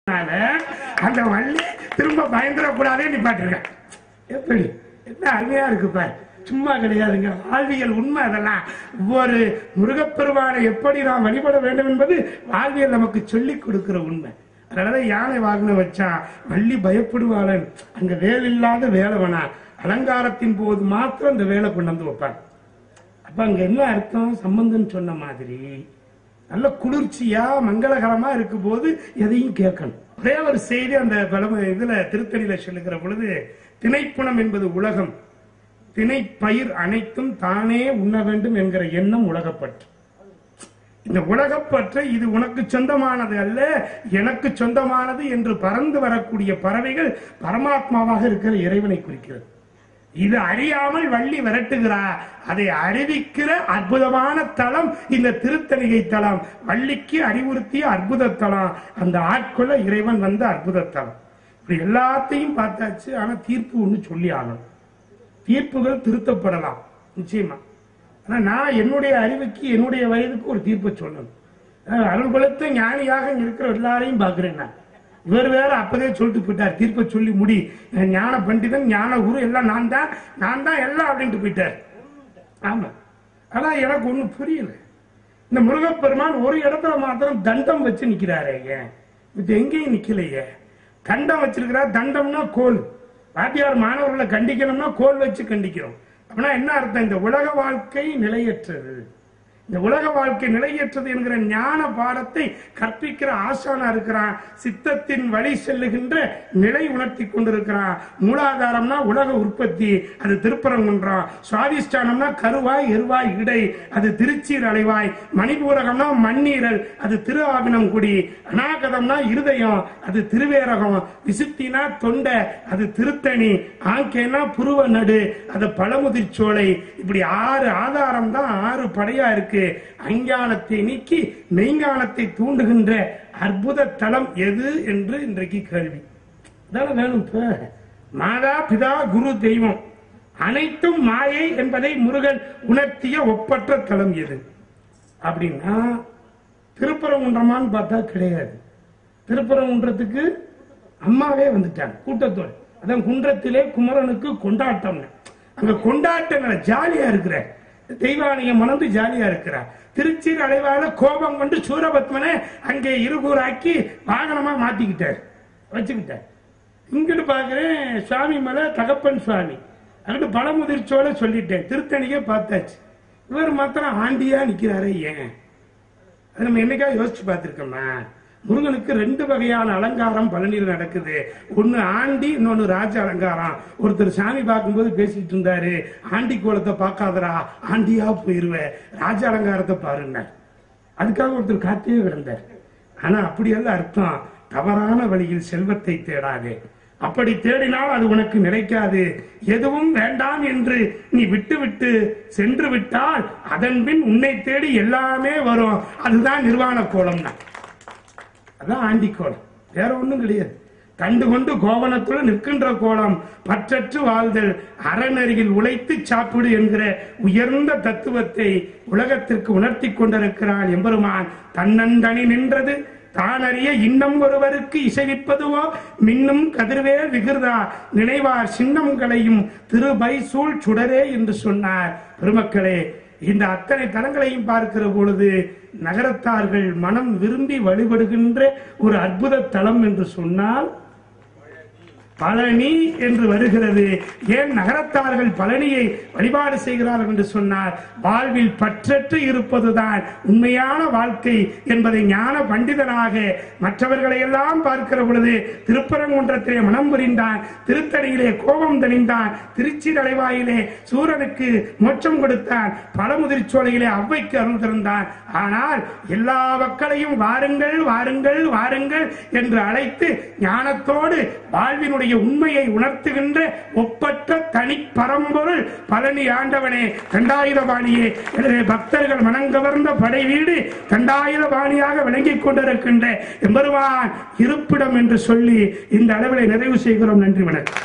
அதனால அந்த வள்ளி திரும்ப பயந்துடக்கூடாதே நிப்பாட்டிருக்க எப்படி என்ன அருமையா இருக்கு பாரு சும்மா கிடையாதுங்க வாழ்வியல் உண்மை அதெல்லாம் ஒவ்வொரு முருகப்பெருமானை எப்படி நாம் வழிபட வேண்டும் என்பது வாழ்வியல் நமக்கு சொல்லிக் கொடுக்கிற உண்மை அதனாலதான் யானை வாகனம் வச்சா வள்ளி பயப்படுவாளன் அங்க வேலை இல்லாத வேலைவனா அலங்காரத்தின் போது மாத்திரம் இந்த வேலை கொண்டு வந்து வைப்பாங்க அப்ப அங்க என்ன அர்த்தம் சம்பந்தம் சொன்ன மாதிரி நல்ல குளிர்ச்சியா மங்களகரமா இருக்கும் போது எதையும் கேட்கணும் ஒரே ஒரு செய்தி அந்த பழம இதுல திருத்தணியில சொல்லுகிற பொழுது திணைப்புணம் என்பது உலகம் திணைப்பயிர் அனைத்தும் தானே உண்ண வேண்டும் என்கிற எண்ணம் உலகப்பற்று இந்த உலகப்பற்றை இது உனக்கு சொந்தமானது அல்ல எனக்கு சொந்தமானது என்று பறந்து வரக்கூடிய பறவைகள் பரமாத்மாவாக இருக்கிற இறைவனை குறிக்கிறது இது அறியாமல் வள்ளி விரட்டுகிறார் அதை அறிவிக்கிற அற்புதமான தலம் இந்த திருத்தணிகை தலம் வள்ளிக்கு அறிவுறுத்திய அற்புத தலம் அந்த ஆட்கொள்ள இறைவன் வந்த அற்புத தலம் இப்படி எல்லாத்தையும் பார்த்தாச்சு ஆனா தீர்ப்பு ஒண்ணு சொல்லி ஆகணும் தீர்ப்புகள் திருத்தப்படலாம் நிச்சயமா ஆனா நான் என்னுடைய அறிவுக்கு என்னுடைய வயதுக்கு ஒரு தீர்ப்பை சொல்லணும் அஹ் அருள் பலத்த ஞானியாக இருக்கிற எல்லாரையும் பார்க்கிறேன் நான் இவர் வேற அப்பதே சொல்லிட்டு போயிட்டார் தீர்ப்பை சொல்லி முடி அஹ் ஞான பண்டிதன் ஞான குரு எல்லாம் நான் தான் நான் தான் எல்லாம் அப்படின்ட்டு போயிட்டார் ஆமா ஆனா எனக்கு ஒண்ணும் புரியல இந்த முருகப்பெருமான் ஒரு இடத்துல மாத்திரம் தண்டம் வச்சு நிக்கிறாரே ஏன் இது எங்கேயும் நிக்கலையே கண்டம் வச்சிருக்கிறார் தண்டம்னா கோல் வாத்தியார் மாணவர்களை கண்டிக்கணும்னா கோல் வச்சு கண்டிக்கிறோம் அப்படின்னா என்ன அர்த்தம் இந்த உலக வாழ்க்கை நிலையற்றது இந்த உலக வாழ்க்கை நிலையற்றது என்கிற ஞான பாடத்தை கற்பிக்கிற ஆசானா இருக்கிறான் சித்தத்தின் வழி செல்லுகின்ற நிலை உணர்த்தி கொண்டிருக்கிறான் மூலாதாரம்னா உலக உற்பத்தி அது திருப்பரங்குன்றம் சுவாதிஷ்டானம்னா கருவாய் எருவாய் இடை அது திருச்சீர் அலைவாய் மணிபூரகம்னா மண்ணீரல் அது திரு ஆவினங்குடி அநாகதம்னா இருதயம் அது திருவேரகம் விசுத்தினா தொண்டை அது திருத்தணி ஆங்கேனா புருவ நடு அது பழமுதிர்ச்சோலை இப்படி ஆறு ஆதாரம் தான் ஆறு படையா இருக்கு அஞ்ஞானத்தை நீக்கி மெய்ஞானத்தை தூண்டுகின்ற அற்புத தலம் எது என்று இன்றைக்கு கேள்வி அதான வேணும் இப்ப மாதா பிதா குரு தெய்வம் அனைத்தும் மாயை என்பதை முருகன் உணர்த்திய ஒப்பற்ற தலம் எது அப்படின்னா திருப்பரங்குன்றமான்னு பார்த்தா கிடையாது திருப்பரங்குன்றத்துக்கு அம்மாவே வந்துட்டாங்க கூட்டத்தோடு அதான் குன்றத்திலே குமரனுக்கு கொண்டாட்டம் அங்க கொண்டாட்டங்களை ஜாலியா இருக்கிற தெய்வானிய மணந்து ஜாலியா இருக்கிறார் திருச்சியில் அடைவால கோபம் கொண்டு சூரபத்மனை அங்கே இருகூராக்கி வாகனமா மாத்திக்கிட்டார் வச்சுக்கிட்டார் இங்கிட்டு பாக்குறேன் சுவாமி மலை தகப்பன் சுவாமி அங்கிட்டு பழமுதிர்ச்சோல சொல்லிட்டேன் திருத்தணிக்கே பார்த்தாச்சு இவர் மாத்திரம் ஆண்டியா நிக்கிறாரே ஏன் அது நம்ம என்னைக்கா யோசிச்சு பார்த்திருக்கோமா முருகனுக்கு ரெண்டு வகையான அலங்காரம் பழனியில் நடக்குது ஒன்னு ஆண்டி இன்னொன்னு ராஜ அலங்காரம் ஒருத்தர் சாமி பார்க்கும்போது பேசிட்டு இருந்தாரு ஆண்டி கோலத்தை பார்க்காதடா ஆண்டியா போயிருவ ராஜ அலங்காரத்தை பாருங்க அதுக்காக ஒருத்தர் காத்தியே கிடந்தார் ஆனா அப்படியெல்லாம் அர்த்தம் தவறான வழியில் செல்வத்தை தேடாதே அப்படி தேடினால் அது உனக்கு நிலைக்காது எதுவும் வேண்டாம் என்று நீ விட்டு விட்டு சென்று விட்டால் அதன் பின் உன்னை தேடி எல்லாமே வரும் அதுதான் நிர்வாண கோலம் தான் அதான் ஆண்டி கோலம் வேற ஒண்ணும் கிடையாது கண்டு கொண்டு கோவணத்துடன் நிற்கின்ற கோலம் பற்றற்று வாழ்தல் அறநெறியில் உழைத்து சாப்பிடு என்கிற உயர்ந்த தத்துவத்தை உலகத்திற்கு உணர்த்தி கொண்டிருக்கிறான் எம்பெருமான் தன்னந்தனி நின்றது தானறிய இன்னம் ஒருவருக்கு இசைவிப்பதுவோ மின்னும் கதிர்வேல் விகிர்தா நினைவார் சின்னம் களையும் திருபை சூழ் சுடரே என்று சொன்னார் பெருமக்களே இந்த அத்தனை தலங்களையும் பார்க்கிற பொழுது நகரத்தார்கள் மனம் விரும்பி வழிபடுகின்ற ஒரு அற்புத தலம் என்று சொன்னால் பழனி என்று வருகிறது ஏன் நகரத்தார்கள் பழனியை வழிபாடு செய்கிறார்கள் என்று சொன்னார் வாழ்வில் பற்றற்று இருப்பதுதான் உண்மையான வாழ்க்கை என்பதை ஞான பண்டிதனாக மற்றவர்களை எல்லாம் பார்க்கிற பொழுது திருப்பரங்குன்றத்திலே மனம் புரிந்தான் திருத்தணியிலே கோபம் தணிந்தான் திருச்சி தலைவாயிலே சூரனுக்கு மோட்சம் கொடுத்தான் பழமுதிர்ச்சோலையிலே அவ்வைக்கு அருள் திறந்தான் ஆனால் எல்லா மக்களையும் வாருங்கள் வாருங்கள் வாருங்கள் என்று அழைத்து ஞானத்தோடு வாழ்வினுடைய உண்மையை உணர்த்துகின்ற ஒப்பற்ற தனி பரம்பொருள் பழனி ஆண்டவனே தண்டாயுதபாணியே எனவே பக்தர்கள் மனங்கவர்ந்த படை வீடு தண்டாயுதபாணியாக விளங்கிக் கொண்டிருக்கின்ற எம்பெருமான் இருப்பிடம் என்று சொல்லி இந்த அளவிலே நிறைவு செய்கிறோம் நன்றி வணக்கம்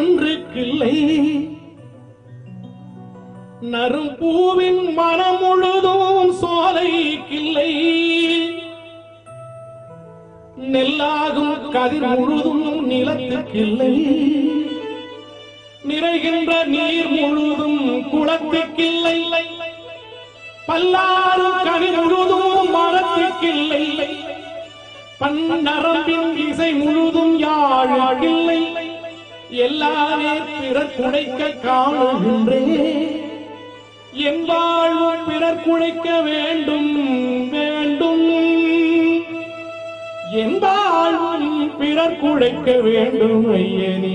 கன்றுக்கில்லை நறும்பூவின் மனம் முழுதும் சோலைக்கில்லை நெல்லாகும் கதிர் முழுதும் நிலத்துக்கில்லை நிறைகின்ற நீர் முழுதும் குளத்துக்கில்லை பல்லாரும் கனி முழுதும் மரத்துக்கில்லை பன்னரம்பின் இசை முழுதும் யாழில்லை எல்லாமே பிறர் குடைக்க காணுகின்றேன் என் வாழ்வும் பிறர் குழைக்க வேண்டும் வேண்டும் என் வாழ்வும் பிறர் குழைக்க வேண்டும் ஐயனே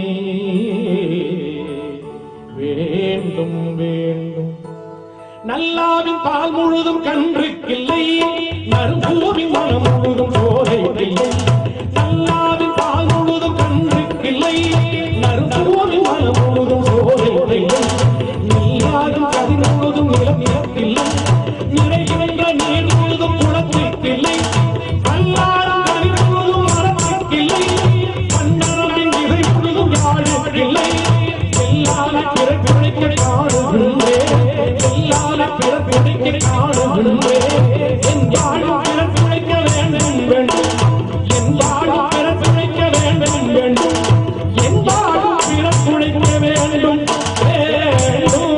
வேண்டும் வேண்டும் நல்லாவின் பால் முழுதும் கன்றுக்கில்லை நறும்பூவின் மனம் முழுதும் சோலைக்கில்லை நல்லாவின் பால் முழுதும் கன்றுக்கில்லை நறும்பூவின் மனம் முழுதும் சோலைக்கில்லை நீராடும் கதி முழுதும் நிலம் நிலத்தில்லை நிறைகின்ற நீர் முழுதும் குளத்திற்கில்லை பல்லாரும் கதி முழுதும் மரத்திற்கில்லை பன்னரம்பின் இசை முழுதும் யாழுக்கில்லை எல்லார பிறர் பிழைக்க காணுகின்றேன் எல்லார பிறர் பிழைக்க காணுகின்றேன் என் யாழும் பிறர் பிழைக்க வேண்டும் வேண்டும் என் யாழும் பிறர் பிழைக்க வேண்டும் வேண்டும் என் யாழும் பிறர் பிழைக்க வேண்டும் வேண்டும்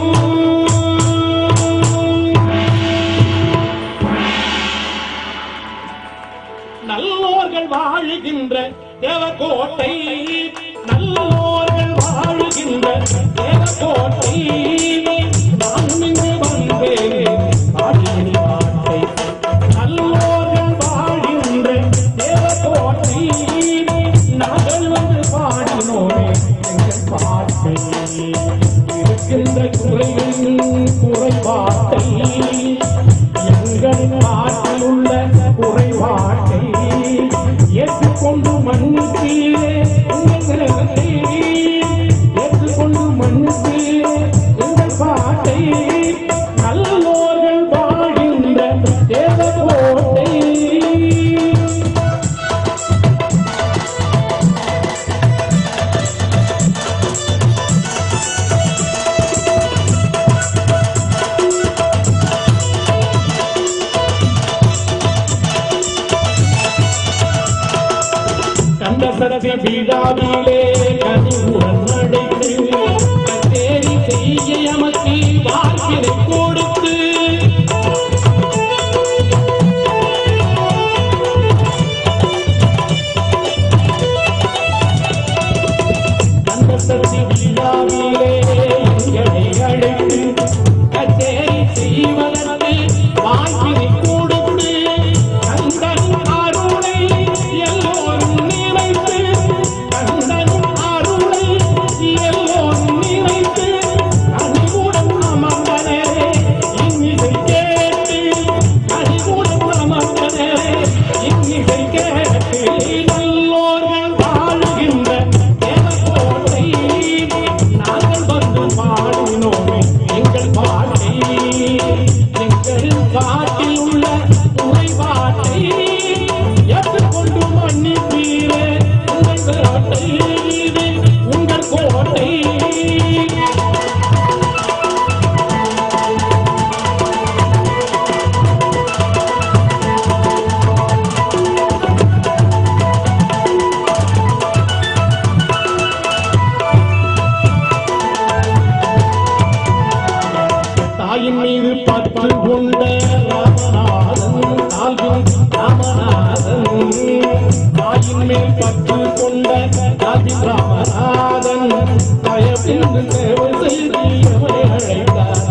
நல்லோர்கள் வாழுகின்ற தேவக்கோட்டை நல்லோர்கள் வாழுகின்ற தேவக்கோட்டை நான் இங்கு வந்தேன் பாடினி பாட்டை நல்லோர்கள் வாழுகின்ற தேவக்கோட்டை நாங்கள் வந்து பாடினோமே எங்கள் பாட்டை இருக்கின்ற குறைகளின் குறைபாட்டை எங்கள் நாட்டில் உள்ள குறைபாட்டை ஏற்றுக்கொண்டு மன்னித்தீரே உங்கள் நிலத்தை ஏற்றுக்கொண்டு மன்னித்தீரே உங்கள் பாட்டை நல்லோர்கள் வாழ்கின்ற தேவக்கோட்டை கந்தசரதி விழாவிலே கனிவுடன் நடைத்து கச்சேரி செய்ய எமக்கு வாக்கினை கொடுத்து கந்தசரதி விழாவிலே எங்களை அழைத்து கச்சேரி செய்வதற்கு வாக்கினை கொடுத்து கந்தன் அருளை எல்லோரும் நினைத்து கந்தன் அருளை எல்லோரும் நினைத்து கனிவுடன் அமர்ந்தனே இன்னிசை கேட்டு கனிவுடன் அமர்ந்தனே இன்னிசை கேட்டு நல்லோர்கள் வாழுகின்ற தேவக்கோட்டை நாங்கள் வந்து பாடினோமே எங்கள் பாட்டை எங்கள் காட்டில் உள்ள குறைபாட்டை ஏற்றுக்கொண்டு மன்னிப்பீரே உங்கள் கோட்டை இது உங்கள் கோட்டை தாயின் மீது பற்று கொண்ட ராமநாதன் தாழ்வின் ராமநாதன் தாயின் மேல் பற்று கொண்ட தாழ்வின் ராமநாதன் பயப்பென்று சேவை செய்து அவரை அழைத்தார்